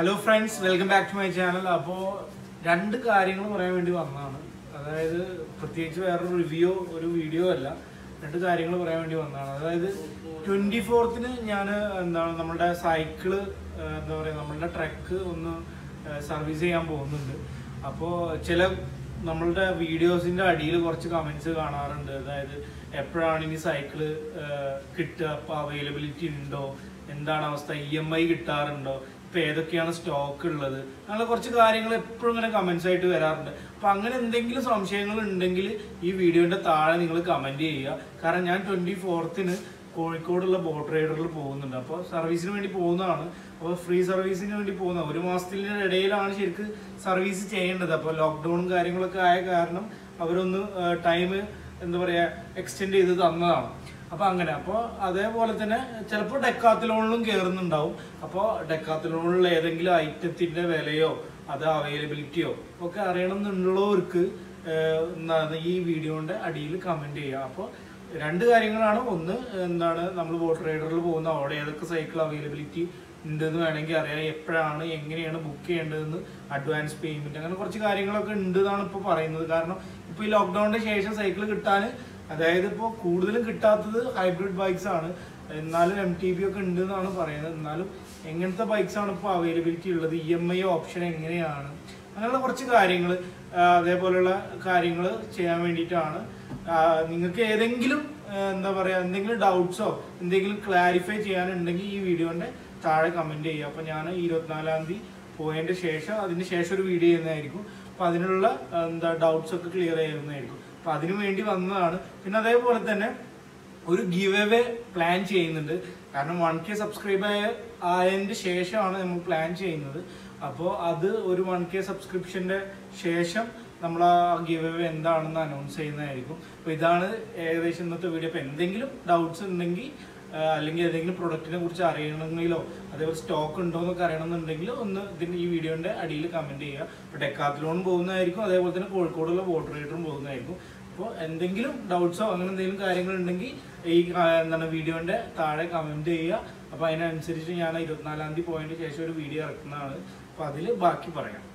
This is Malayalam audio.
hello friends welcome back to my channel അപ്പോൾ രണ്ട് കാര്യങ്ങൾ പറയാൻ വേണ്ടി വന്നതാണ് അതായത് പ്രത്യേകിച്ച് വേറൊരു റിവ്യൂ ഒരു വീഡിയോ അല്ല രണ്ട് കാര്യങ്ങൾ പറയാൻ വേണ്ടി വന്നതാണ് അതായത് ട്വൻറ്റി ഫോർത്തിന് ഞാൻ എന്താണ് നമ്മളുടെ സൈക്കിള് എന്താ പറയുക നമ്മളുടെ ട്രക്ക് ഒന്ന് സർവീസ് ചെയ്യാൻ പോകുന്നുണ്ട് അപ്പോൾ ചില നമ്മളുടെ വീഡിയോസിന്റെ അടിയിൽ കുറച്ച് കമന്റ്സ് കാണാറുണ്ട് അതായത് എപ്പോഴാണ് ഇനി സൈക്കിള് കിട്ടുക അപ്പോൾ അവൈലബിലിറ്റി ഉണ്ടോ എന്താണ് അവസ്ഥ ഇ എം ഐ കിട്ടാറുണ്ടോ ഇപ്പൊ ഏതൊക്കെയാണ് സ്റ്റോക്ക് ഉള്ളത് അങ്ങനെ കുറച്ച് കാര്യങ്ങൾ എപ്പോഴും ഇങ്ങനെ കമന്റ്സ് ആയിട്ട് വരാറുണ്ട് അപ്പൊ അങ്ങനെ എന്തെങ്കിലും സംശയങ്ങൾ ഉണ്ടെങ്കിൽ ഈ വീഡിയോന്റെ താഴെ നിങ്ങൾ കമന്റ് ചെയ്യുക കാരണം ഞാൻ ട്വന്റി ഫോർത്തിന് കോഴിക്കോടുള്ള ബോട്ട് റൈഡറിൽ പോകുന്നുണ്ട് അപ്പോൾ സർവീസിന് വേണ്ടി പോകുന്നതാണ് അപ്പോൾ ഫ്രീ സർവീസിന് വേണ്ടി പോകുന്ന ഒരു മാസത്തിന്റെ ഇടയിലാണ് ശരിക്ക് സർവീസ് ചെയ്യേണ്ടത് അപ്പോൾ ലോക്ക്ഡൌണും കാര്യങ്ങളൊക്കെ ആയ കാരണം അവരൊന്ന് ടൈം എന്താ പറയാ എക്സ്റ്റെൻഡ് ചെയ്ത് തന്നതാണ് അപ്പൊ അങ്ങനെ അപ്പോൾ അതേപോലെ തന്നെ ചിലപ്പോൾ ഡെക്കാത്തിലോണിലും കയറുന്നുണ്ടാവും അപ്പോൾ ഡെക്കാത്തിലോണിലുള്ള ഏതെങ്കിലും ഐറ്റത്തിന്റെ വിലയോ അത് അവൈലബിലിറ്റിയോ ഒക്കെ അറിയണമെന്നുള്ളവർക്ക് ഏഹ്, എന്താണ് ഈ വീഡിയോന്റെ അടിയിൽ കമന്റ് ചെയ്യുക അപ്പോൾ രണ്ട് കാര്യങ്ങളാണ് ഒന്ന് എന്താണ് നമ്മൾ വോട്ടർ റൈഡറിൽ പോകുന്ന അവിടെ ഏതൊക്കെ സൈക്കിൾ അവൈലബിലിറ്റി ഉണ്ടെന്ന് വേണമെങ്കിൽ അറിയാം എപ്പോഴാണ് എങ്ങനെയാണ് ബുക്ക് ചെയ്യേണ്ടതെന്ന് അഡ്വാൻസ് പേയ്മെന്റ് അങ്ങനെ കുറച്ച് കാര്യങ്ങളൊക്കെ ഉണ്ട് എന്നാണ് ഇപ്പോൾ പറയുന്നത് കാരണം ഇപ്പോൾ ഈ ലോക്ക്ഡൌണിന്റെ ശേഷം സൈക്കിൾ കിട്ടാൻ അതായത് ഇപ്പോൾ കൂടുതലും കിട്ടാത്തത് ഹൈബ്രിഡ് ബൈക്സ് ആണ് എന്നാലും എം ടി ബി ഒക്കെ ഉണ്ട് എന്നാണ് പറയുന്നത് എന്നാലും എങ്ങനത്തെ ബൈക്സ് ആണ് ഇപ്പോൾ അവൈലബിലിറ്റി ഉള്ളത് ഇ എം ഐ ഓപ്ഷൻ എങ്ങനെയാണ് അങ്ങനെയുള്ള കുറച്ച് കാര്യങ്ങൾ അതേപോലെയുള്ള കാര്യങ്ങൾ ചെയ്യാൻ വേണ്ടിയിട്ടാണ് ആ, നിങ്ങൾക്ക് ഏതെങ്കിലും ആ, എന്താ പറയാ എന്തെങ്കിലും ഡൗട്ട്സോ എന്തെങ്കിലും ക്ലാരിഫൈ ചെയ്യാനുണ്ടെങ്കിൽ ഈ വീഡിയോന്റെ താഴെ കമന്റ് ചെയ്യുക അപ്പൊ ഞാൻ ഇരുപത്തിനാലാം തീയതി പോയതിന്റെ ശേഷം അതിന് ശേഷം ഒരു വീഡിയോ ചെയ്യുന്നതായിരിക്കും അപ്പൊ അതിനുള്ള ആ, എന്താ ഡൗട്ട്സ് ഒക്കെ ക്ലിയർ ചെയ്യുന്നതായിരിക്കും അപ്പൊ അതിനു വേണ്ടി വന്നതാണ് പിന്നെ അതേപോലെ തന്നെ ഒരു ഗിവ് അവേ പ്ലാൻ ചെയ്യുന്നുണ്ട് കാരണം വൺ കെ സബ്സ്ക്രൈബ് ആയ ആയതിന്റെ ശേഷമാണ് നമ്മൾ പ്ലാൻ ചെയ്യുന്നത് അപ്പോൾ അത് ഒരു വൺ കെ സബ്സ്ക്രിപ്ഷന്റെ ശേഷം നമ്മൾ ആ ഗിവ് അവേ എന്താണെന്ന് അനൗൺസ് ചെയ്യുന്നതായിരിക്കും അപ്പോൾ ഇതാണ് ഏകദേശം ഇന്നത്തെ വീഡിയോ അപ്പോൾ എന്തെങ്കിലും ഡൗട്ട്സ് ഉണ്ടെങ്കിൽ ആ, അല്ലെങ്കിൽ ഏതെങ്കിലും പ്രൊഡക്റ്റിനെ കുറിച്ച് അറിയണമെങ്കിലോ അതേപോലെ സ്റ്റോക്ക് ഉണ്ടോ എന്നൊക്കെ അറിയണമെന്നുണ്ടെങ്കിൽ ഒന്ന് ഇതിന് ഈ വീഡിയോന്റെ അടിയിൽ കമന്റ് ചെയ്യുക ഇപ്പോൾ ഡെക്കാത്തിലോൺ പോകുന്നതായിരിക്കും അതേപോലെ തന്നെ കോഴിക്കോടുള്ള വോട്ടർ റൈഡറും പോകുന്നതായിരിക്കും അപ്പോൾ എന്തെങ്കിലും ഡൗട്ട്സോ അങ്ങനെ എന്തെങ്കിലും കാര്യങ്ങൾ ഉണ്ടെങ്കിൽ ഈ ആ, എന്താണ് വീഡിയോന്റെ താഴെ കമന്റ് ചെയ്യുക അപ്പോൾ അതിനനുസരിച്ച് ഞാൻ ഇരുപത്തിനാലാം തീയതി പോയതിന് ശേഷം ഒരു വീഡിയോ ഇറക്കുന്നതാണ് അപ്പോൾ അതിൽ ബാക്കി പറയാം